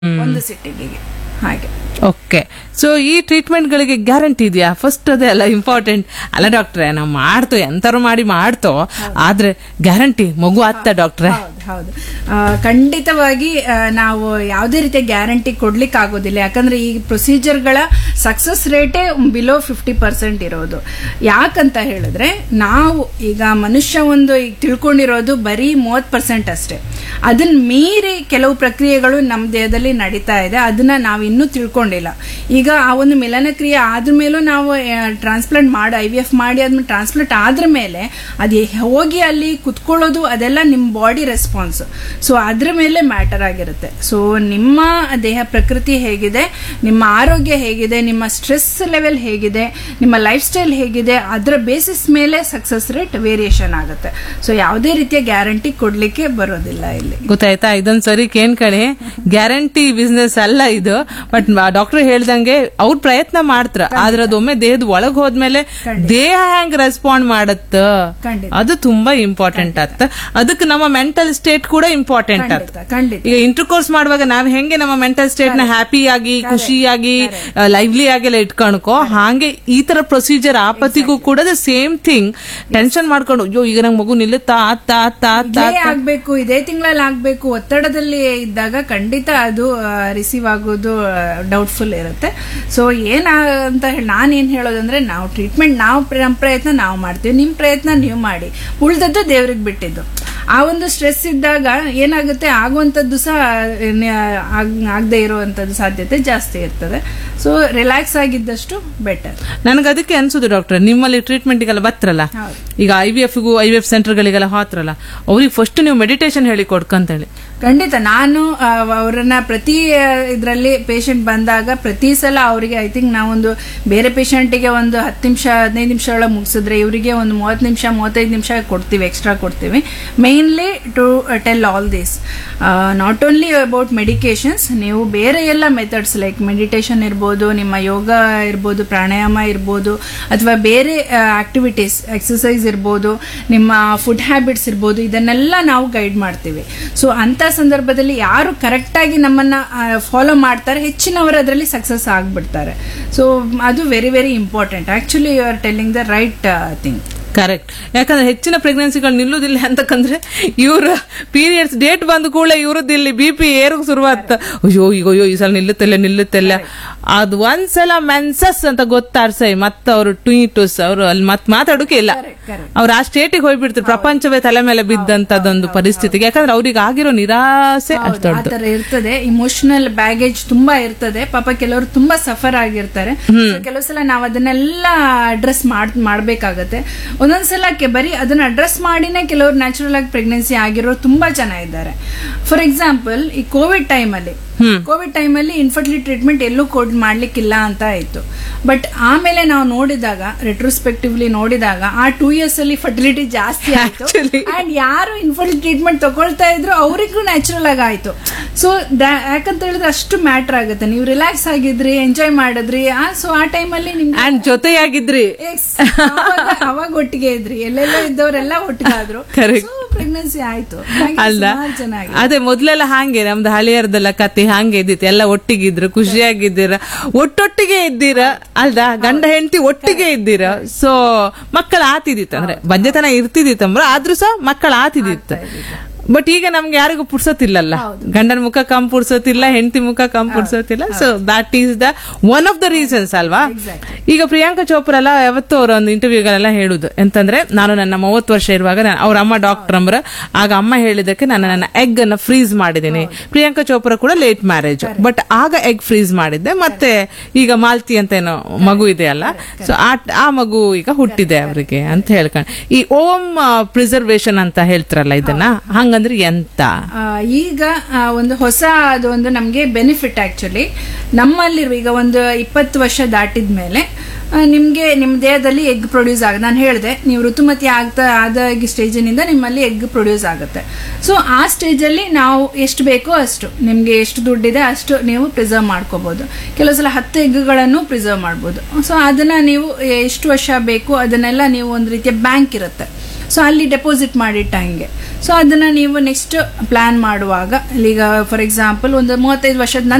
ಒಂದು ಸಿಟ್ಟಿಂಗಿಗೆ ಹಾಗೆ okay so ಈ ಟ್ರೀಟ್ಮೆಂಟ್ಗಳಿಗೆ ಗ್ಯಾರಂಟಿ ಇದೆಯಾ ಫಸ್ಟ್ ಅದೇ ಅಲ್ಲ ಇಂಪಾರ್ಟೆಂಟ್ ಅಲ್ಲ ಡಾಕ್ಟ್ರೆ ನಾವು ಮಾಡ್ತೋ ಎಂತಾರು ಮಾಡಿ ಮಾಡ್ತೋ ಆದ್ರೆ ಗ್ಯಾರಂಟಿ ಮಗು ಆಗ್ತ ಡಾಕ್ಟ್ರೆ ಹೌದು ಹೌದು ಆ, ಖಂಡಿತವಾಗಿ ಆ, ನಾವು ಯಾವುದೇ ರೀತಿಯ ಗ್ಯಾರಂಟಿ ಕೊಡ್ಲಿಕ್ಕೆ ಆಗೋದಿಲ್ಲ ಯಾಕಂದ್ರೆ ಈ ಪ್ರೊಸೀಜರ್ಗಳ ಸಕ್ಸಸ್ ರೇಟೇ ಬಿಲೋ ಫಿಫ್ಟಿ ಪರ್ಸೆಂಟ್ ಇರೋದು ಯಾಕಂತ ಹೇಳಿದ್ರೆ ನಾವು ಈಗ ಮನುಷ್ಯ ಒಂದು ಈಗ ತಿಳ್ಕೊಂಡಿರೋದು ಬರೀ ಮೂವತ್ ಪರ್ಸೆಂಟ್ ಅಷ್ಟೇ ಅದನ್ನ ಮೀರಿ ಕೆಲವು ಪ್ರಕ್ರಿಯೆಗಳು ನಮ್ಮ ದೇಹದಲ್ಲಿ ನಡೀತಾ ಇದೆ ಅದನ್ನ ನಾವು ಇನ್ನೂ ತಿಳ್ಕೊಂಡಿಲ್ಲ ಈಗ ಆ ಒಂದು ಮಿಲನ ಕ್ರಿಯೆ ಆದ್ರ ಮೇಲೂ ನಾವು ಟ್ರಾನ್ಸ್ಪ್ಲಾಂಟ್ ಮಾಡಿ ಐ ವಿ ಎಫ್ ಮಾಡಿ ಆದ್ಮೇಲೆ ಟ್ರಾನ್ಸ್ಪ್ಲಾಂಟ್ ಆದ್ರ ಮೇಲೆ ಅದು ಹೋಗಿ ಅಲ್ಲಿ ಕುತ್ಕೊಳ್ಳೋದು ಅದೆಲ್ಲ ನಿಮ್ಮ ಬಾಡಿ ರೆಸ್ಪಾನ್ಸ್ ಸೊ ಅದ್ರ ಮೇಲೆ ಮ್ಯಾಟರ್ ಆಗಿರುತ್ತೆ ಸೊ ನಿಮ್ಮ ದೇಹ ಪ್ರಕೃತಿ ಹೇಗಿದೆ ನಿಮ್ಮ ಆರೋಗ್ಯ ಹೇಗಿದೆ ನಿಮ್ಮ ಸ್ಟ್ರೆಸ್ ಲೆವೆಲ್ ಹೇಗಿದೆ ನಿಮ್ಮ ಲೈಫ್ ಸ್ಟೈಲ್ ಹೇಗಿದೆ ಅದರ ಬೇಸಿಸ್ ಮೇಲೆ ಸಕ್ಸಸ್ ರೇಟ್ ವೇರಿಯೇಷನ್ ಆಗುತ್ತೆ ಸೊ ಯಾವುದೇ ರೀತಿಯ ಗ್ಯಾರಂಟಿ ಕೊಡ್ಲಿಕ್ಕೆ ಬರೋದಿಲ್ಲ ಇಲ್ಲಿ ಗೊತ್ತಾಯ್ತಾ ಇದೊಂದ್ ಸರಿ ಕೇಳ್ಕಣಿ ಗ್ಯಾರಂಟಿ ಬಿಸ್ನೆಸ್ ಅಲ್ಲ ಇದು ಬಟ್ ಡಾಕ್ಟರ್ ಹೇಳ್ದಂಗೆ ಅವ್ರ ಪ್ರಯತ್ನ ಮಾಡ್ತಾರ ಆದ್ರೆ ಅದೊಮ್ಮೆ ದೇಹದ ಒಳಗ್ ಹೋದ್ಮೇಲೆ ದೇಹ ಹೆಂಗ್ ರೆಸ್ಪಾಂಡ್ ಮಾಡತ್ತ ಖಂಡಿತ. ಅದು ತುಂಬಾ ಇಂಪಾರ್ಟೆಂಟ್ ಆತ ಅದಕ್ಕೆ ನಮ್ಮ ಮೆಂಟಲ್ ಸ್ಟೇಟ್ ಕೂಡ ಇಂಪಾರ್ಟೆಂಟ್ ಆತ ಖಂಡಿತ ಖಂಡಿತ ಈಗ ಇಂಟರ್ಕೋರ್ಸ್ ಮಾಡುವಾಗ ನಾವ್ ಹೆಂಗೆ ನಮ್ಮ ಮೆಂಟಲ್ ಸ್ಟೇಟ್ ನ ಹ್ಯಾಪಿಯಾಗಿ ಖುಷಿಯಾಗಿ ಲೈವ್ಲಿ ಆಗೆಲ್ಲ ಇಟ್ಕೊಳ್ಕೋ ಹಾಗೆ ಈ ತರ ಪ್ರೊಸೀಜರ್ ಆಪತ್ತಿಗೂ ಕೂಡ ಸೇಮ್ ಥಿಂಗ್ ಟೆನ್ಷನ್ ಮಾಡ್ಕೊಂಡು ಅಯ್ಯೋ ಈಗ ನಂಗೆ ಮಗು ನಿಲ್ಲುತ್ತಾ ಆತ ಆತ ಆತ ಇದೇ ಆಗ್ಬೇಕು ಇದೇ ತಿಂಗಳಲ್ಲಿ ಆಗ್ಬೇಕು ಒತ್ತಡದಲ್ಲಿ ಇದ್ದಾಗ ಖಂಡಿತ ಅದು ರಿಸೀವ್ ಆಗೋದು ಡೌಟ್ಫುಲ್ ಇರುತ್ತೆ ಸೊ ಏನ ಅಂತ ಹೇಳಿ ನಾನು ಏನ್ ಹೇಳೋದಂದ್ರೆ ನಾವು ಟ್ರೀಟ್ಮೆಂಟ್ ನಾವು ಪ್ರ- ನಮ್ಮ ಪ್ರಯತ್ನ ನಾವು ಮಾಡ್ತೀವಿ ನಿಮ್ ಪ್ರಯತ್ನ ನೀವು ಮಾಡಿ ಉಳ್ದದ್ದು ದೇವ್ರಿಗೆ ಬಿಟ್ಟಿದ್ದು ಆ ಒಂದು ಸ್ಟ್ರೆಸ್ ಇದ್ದಾಗ ಏನಾಗುತ್ತೆ ಆಗುವಂಥದ್ದು ಸಹ ಆಗದೆ ಇರುವಂಥದ್ದು ಸಾಧ್ಯತೆ ಜಾಸ್ತಿ ಇರ್ತದೆ ಸೊ ರಿಲ್ಯಾಕ್ಸ್ ಆಗಿದ್ದಷ್ಟು ಬೆಟರ್ ನನಗೆ ಅದಕ್ಕೆ ಅನ್ಸುದು ಡಾಕ್ಟರ್ ನಿಮ್ಮಲ್ಲಿ ಟ್ರೀಟ್ಮೆಂಟ್ಗೆಲ್ಲ ಬತ್ರಲ್ಲ ಹೌದು. ಈಗ ಐ ವಿ ಎಫ್ಗೂ ಐ ವಿ ಎಫ್ ಸೆಂಟರ್ಗಳಿಗೆಲ್ಲ ಹೋತ್ರಲ್ಲ ಅವ್ರಿಗೆ ಫಸ್ಟ್ ನೀವು ಮೆಡಿಟೇಷನ್ ಹೇಳಿ ಕೊಡ್ಕಂತೇಳಿ ಖಂಡಿತ ನಾನು ಆ, ಅವರನ್ನ ಪ್ರತಿ ಇದರಲ್ಲಿ ಪೇಷಂಟ್ ಬಂದಾಗ ಪ್ರತಿ ಸಲ ಅವರಿಗೆ ಐ ಥಿಂಕ್ ನಾವೊಂದು ಬೇರೆ ಪೇಷಂಟಿಗೆ ಒಂದು ಹತ್ತು ನಿಮಿಷ ಹದಿನೈದು ನಿಮಿಷ ಒಳಗೆ ಮುಗಿಸಿದ್ರೆ ಇವರಿಗೆ ಒಂದು ಮೂವತ್ತು ನಿಮಿಷ ಮೂವತ್ತೈದು ನಿಮಿಷ ಕೊಡ್ತೀವಿ ಎಕ್ಸ್ಟ್ರಾ ಕೊಡ್ತೀವಿ mainly to tell all this not only about medications ನೀವು ಬೇರೆ ಎಲ್ಲ ಮೆಥಡ್ಸ್ ಲೈಕ್ ಮೆಡಿಟೇಷನ್ ಇರ್ಬೋದು ನಿಮ್ಮ ಯೋಗ ಇರ್ಬೋದು ಪ್ರಾಣಾಯಾಮ ಇರ್ಬೋದು ಅಥವಾ ಬೇರೆ ಆಕ್ಟಿವಿಟೀಸ್ ಎಕ್ಸಸೈಸ್ ಇರ್ಬೋದು ನಿಮ್ಮ ಫುಡ್ ಹ್ಯಾಬಿಟ್ಸ್ ಇರ್ಬೋದು ಇದನ್ನೆಲ್ಲ ನಾವು ಗೈಡ್ ಮಾಡ್ತೀವಿ ಸೊ ಅಂತ ಸಂದರ್ಭದಲ್ಲಿ ಯಾರು ಕರೆಕ್ಟಾಗಿ ನಮ್ಮನ್ನ ಫಾಲೋ ಮಾಡ್ತಾರೆ ಹೆಚ್ಚಿನವರು ಅದರಲ್ಲಿ ಸಕ್ಸಸ್ ಆಗ್ಬಿಡ್ತಾರೆ ಸೊ ಅದು very very important actually you are telling the right thing correct ಯಾಕಂದ್ರೆ ಹೆಚ್ಚಿನ ಪ್ರೆಗ್ನೆನ್ಸಿಗಳು ನಿಲ್ಲುದಿಲ್ಲ ಅಂತಕಂದ್ರೆ ಇವ್ರ ಪೀರಿಯಡ್ಸ್ ಡೇಟ್ ಬಂದ ಕೂಡಲೇ ಇವ್ರದ್ದು ಇಲ್ಲಿ ಬಿ ಪಿ ಏರೋಗ್ ಶುರುವಾತ ಅಯ್ಯೋ ಈಗ ಅಯ್ಯೋ ಈ ಸಲ ನಿಲ್ಲುತ್ತಿಲ್ಲ ನಿಲ್ಲುತ್ತಿಲ್ಲ ಅದು ಒಂದ್ಸಲ ಮೆನ್ಸಸ್ ಅಂತ ಗೊತ್ತಾರ್ಸೈ ಮತ್ತ ಅವರು ಟುಯಿಟುಸ್ ಅವರು ಅಲ್ಲಿ ಮತ್ ಮಾತಾಡೋಕೆ ಇಲ್ಲ ಅವ್ರು ಆ ಸ್ಟೇಟಿಗೆ ಹೋಗ್ಬಿಡ್ತಾರೆ ಪ್ರಪಂಚವೇ ತಲೆ ಮೇಲೆ ಬಿದ್ದಂತದೊಂದು ಪರಿಸ್ಥಿತಿಗೆ ಯಾಕಂದ್ರೆ ಅವ್ರಿಗೆ ಆಗಿರೋ ನಿರಾಸೆ ಅಷ್ಟು ಆ ದೊಡ್ಡದು ತರ ಇರ್ತದೆ ಇಮೋಷನಲ್ ಬ್ಯಾಗೇಜ್ ತುಂಬಾ ಇರ್ತದೆ ಪಾಪ ಕೆಲವರು ತುಂಬಾ ಸಫರ್ ಆಗಿರ್ತಾರೆ So, ಕೆಲವು ಸಲ ನಾವು ಅದನ್ನೆಲ್ಲ ಅಡ್ರೆಸ್ ಮಾಡ್ ಮಾಡ್ಬೇಕಾಗತ್ತೆ ಒಂದೊಂದ್ಸಲ ಕೆ- ಬರೀ ಅದನ್ನ ಅಡ್ರೆಸ್ ಮಾಡಿನೇ ಕೆಲವರು ನ್ಯಾಚುರಲ್ ಆಗಿ ಪ್ರೆಗ್ನೆನ್ಸಿ ಆಗಿರೋ ತುಂಬಾ ಜನ ಇದ್ದಾರೆ ಫಾರ್ ಎಕ್ಸಾಂಪಲ್ ಈ ಕೋವಿಡ್ ಟೈಮಲ್ಲಿ ಕೋವಿಡ್ ಟೈಮಲ್ಲಿ ಇನ್ಫರ್ಟಿಲಿಟಿ ಟ್ರೀಟ್ಮೆಂಟ್ ಎಲ್ಲೂ ಕೊಡ್ ಮಾಡ್ಲಿಕ್ಕಿಲ್ಲ ಅಂತ ಆಯ್ತು ಬಟ್ ಆಮೇಲೆ ನಾವು ನೋಡಿದಾಗ ರೆಟ್ರೋಸ್ಪೆಕ್ಟಿವ್ಲಿ ನೋಡಿದಾಗ ಆ ಟೂ ಇಯರ್ಸ್ ಅಲ್ಲಿ ಫರ್ಟಿಲಿಟಿ ಜಾಸ್ತಿ ಆಯ್ತು Actually. ಅಂಡ್ ಯಾರು ಇನ್ಫರ್ಟಿಲಿಟಿ ಟ್ರೀಟ್ಮೆಂಟ್ ತಗೊಳ್ತಾ ಇದ್ರು ಅವರಿಗೂ ನ್ಯಾಚುರಲ್ ಆಗಿ ಆಯ್ತು ಸೊ ಯಾಕಂತ ಹೇಳಿದ್ರೆ ಅಷ್ಟು ಮ್ಯಾಟರ್ ಆಗುತ್ತೆ ನೀವು ರಿಲ್ಯಾಕ್ಸ್ ಆಗಿದ್ರಿ ಎಂಜಾಯ್ ಮಾಡಿದ್ರಿ ಸೊ ಆ ಟೈಮಲ್ಲಿ ನಿಮ್ಗೆ ಅಂಡ್ ಜೊತೆಯಾಗಿದ್ರಿ Yes, ಅವಾಗ ಅವಾಗ ಒಟ್ಟಿಗೆ ಇದ್ರಿ ಎಲ್ಲೆಲ್ಲೋ ಇದ್ದವರೆಲ್ಲ ಒಟ್ಟಿಗೆ ಆದ್ರು Correct. ಪ್ರೆಗ್ನೆನ್ಸಿ ಆಯ್ತು ಹಾಗೆ ಅಲ್ಲ ಸುಮಾರ್ ಜನ ಆಗಿದೆ. ಅದೇ ಮೊದ್ಲೆಲ್ಲ ಹಾಗೆ ನಮ್ದು ಹಳಿಯರ್ದೆಲ್ಲ ಕತೆ ಹಾಗೆ ಇದ್ದಿತ್ತು ಎಲ್ಲ ಒಟ್ಟಿಗಿದ್ರು ಖುಷಿಯಾಗಿದ್ದೀರ ಒಟ್ಟೊಟ್ಟಿಗೆ ಇದ್ದೀರ ಅಲ್ದಾ ಗಂಡ ಹೆಂಡತಿ ಒಟ್ಟಿಗೆ ಇದ್ದೀರ ಸೊ ಮಕ್ಕಳ ಆತಿದಿತ್ತು ಅಂದ್ರೆ ಬಂಜೆತನ ಇರ್ತಿದಿತ್ತಂಬ್ರ ಆದ್ರೂ ಸಹ ಮಕ್ಕಳ ಆತಿದಿತ್ತು ಬಟ್ ಈಗ ನಮ್ಗೆ ಯಾರಿಗೂ ಪುಡ್ಸೋತಿಲ್ಲಲ್ಲ ಗಂಡನ ಮುಖ ಕಮ್ ಪುಡ್ಸೋತಿಲ್ಲ ಹೆಂಡತಿ ಮುಖ ಕಮ್ ಪುಡ್ಸೋತಿಲ್ಲ so that is the one of the reasons ಅಲ್ವಾ ಈಗ ಪ್ರಿಯಾಂಕಾ ಚೋಪ್ರಾ ಎಲ್ಲ ಯಾವತ್ತೂ ಅವರ ಒಂದು ಇಂಟರ್ವ್ಯೂಗಳೆಲ್ಲ ಹೇಳುದು ಎಂತಂದ್ರೆ ನಾನು ನನ್ನ ಮೂವತ್ತು ವರ್ಷ ಇರುವಾಗ ನಾನು- ಅವ್ರ ಅಮ್ಮ ಡಾಕ್ಟರ್ ಅಂಬ್ರ ಆಗ ಅಮ್ಮ ಹೇಳಿದಕ್ಕೆ ನಾನು ನನ್ನ ಎಗ್ ಅನ್ನ ಫ್ರೀಸ್ ಮಾಡಿದ್ದೀನಿ ಪ್ರಿಯಾಂಕಾ ಚೋಪ್ರಾ ಕೂಡ ಲೇಟ್ ಮ್ಯಾರೇಜ್ ಬಟ್ ಆಗ ಎಗ್ ಫ್ರೀಸ್ ಮಾಡಿದ್ದೆ ಮತ್ತೆ ಈಗ ಮಾಲ್ತಿ ಅಂತ ಏನೋ ಮಗು ಇದೆ ಅಲ್ಲ ಸೊ ಆ ಆ ಮಗು ಈಗ ಹುಟ್ಟಿದೆ ಅವರಿಗೆ ಅಂತ ಹೇಳ್ಕೊಂಡು ಈ ಓಮ್ ಪ್ರಿಸರ್ವೇಶನ್ ಅಂತ ಹೇಳ್ತಾರಲ್ಲ ಇದನ್ನ ಹಂಗಂದ್ರೆ ಎಂತ ಆ, ಈಗ ಆ, ಒಂದು ಹೊಸ ಅದು ಒಂದು ನಮಗೆ ಬೆನಿಫಿಟ್ ಆಕ್ಚುಲಿ ನಮ್ಮಲ್ಲಿರುವ ಈಗ ಒಂದು ಇಪ್ಪತ್ತು ವರ್ಷ ದಾಟಿದ ಮೇಲೆ ನಿಮಗೆ ನಿಮ್ಮ ದೇಹದಲ್ಲಿ ಎಗ್ ಪ್ರೊಡ್ಯೂಸ್ ಆಗ ನಾನು ಹೇಳಿದೆ ನೀವು ಋತುಮತಿ ಆಗ್ತಾ ಆದ ಸ್ಟೇಜಿನಿಂದ ನಿಮ್ಮಲ್ಲಿ ಎಗ್ ಪ್ರೊಡ್ಯೂಸ್ ಆಗುತ್ತೆ ಸೊ ಆ ಸ್ಟೇಜಲ್ಲಿ ನಾವು ಎಷ್ಟು ಬೇಕೋ ಅಷ್ಟು ನಿಮಗೆ ಎಷ್ಟು ದುಡ್ಡಿದೆ ಅಷ್ಟು ನೀವು ಪ್ರಿಸರ್ವ್ ಮಾಡ್ಕೋಬಹುದು ಕೆಲವು ಸಲ ಹತ್ತು ಎಗ್ಗಳನ್ನು ಪ್ರಿಸರ್ವ್ ಮಾಡ್ಬೋದು ಸೊ ಅದನ್ನ ನೀವು ಎಷ್ಟು ವರ್ಷ ಬೇಕು ಅದನ್ನೆಲ್ಲ ನೀವು ಒಂದು ರೀತಿಯ ಬ್ಯಾಂಕ್ ಇರುತ್ತೆ ಸೊ ಅಲ್ಲಿ ಡೆಪಾಸಿಟ್ ಮಾಡಿಟ್ಟಂಗೆ ಸೊ ಅದನ್ನ ನೀವು ನೆಕ್ಸ್ಟ್ ಪ್ಲಾನ್ ಮಾಡುವಾಗ ಈಗ ಫಾರ್ ಎಕ್ಸಾಂಪಲ್ ಒಂದು ಮೂವತ್ತೈದು ವರ್ಷದ